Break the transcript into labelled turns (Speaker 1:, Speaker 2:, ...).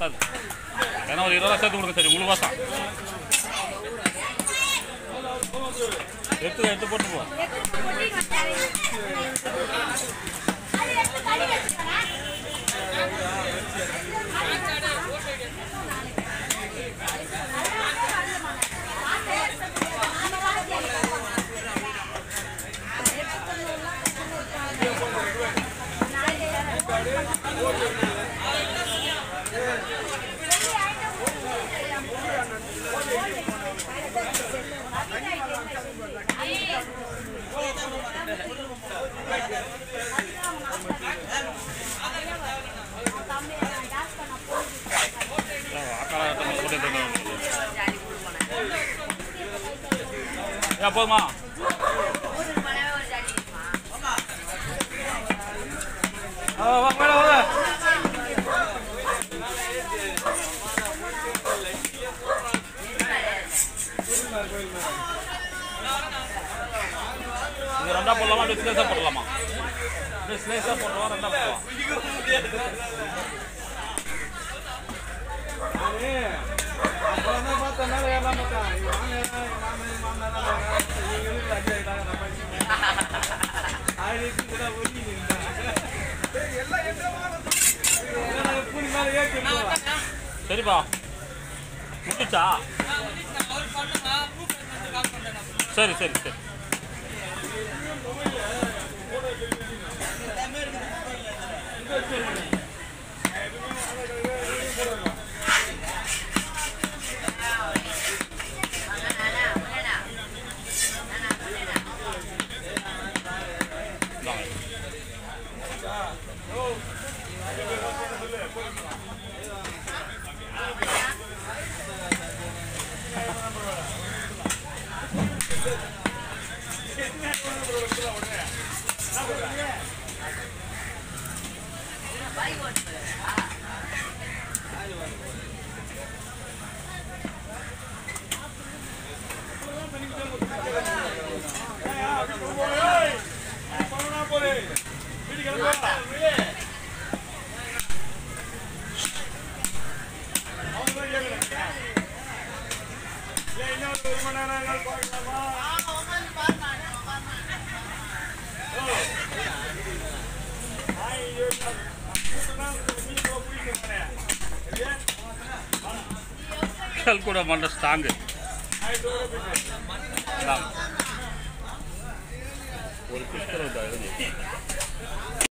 Speaker 1: பத்தாது ஏன்னா ஒரு இருபது ரூபா சேர்த்து கொடுங்க சரி உங்களுக்கு வாசம் எடுத்து எடுத்து போட்டு போ ஆக்காள போட்டு ஏன் போதுமா ஆ, வா, மேலே வாங்க. இது ரெண்டா போடலாமா அப்படியே ஸ்லேஸாக போடலாமா அப்படியே ஸ்லேஸாக போடுறோம் ரெண்டா போடலாம் சரிப்பா முட்டுச்சா சரி சரி சரி இந்தாங்க. கல் கூட மண்ட ஸ்ட்ராங்கு ஒரு பிஸ்கல் எழுதி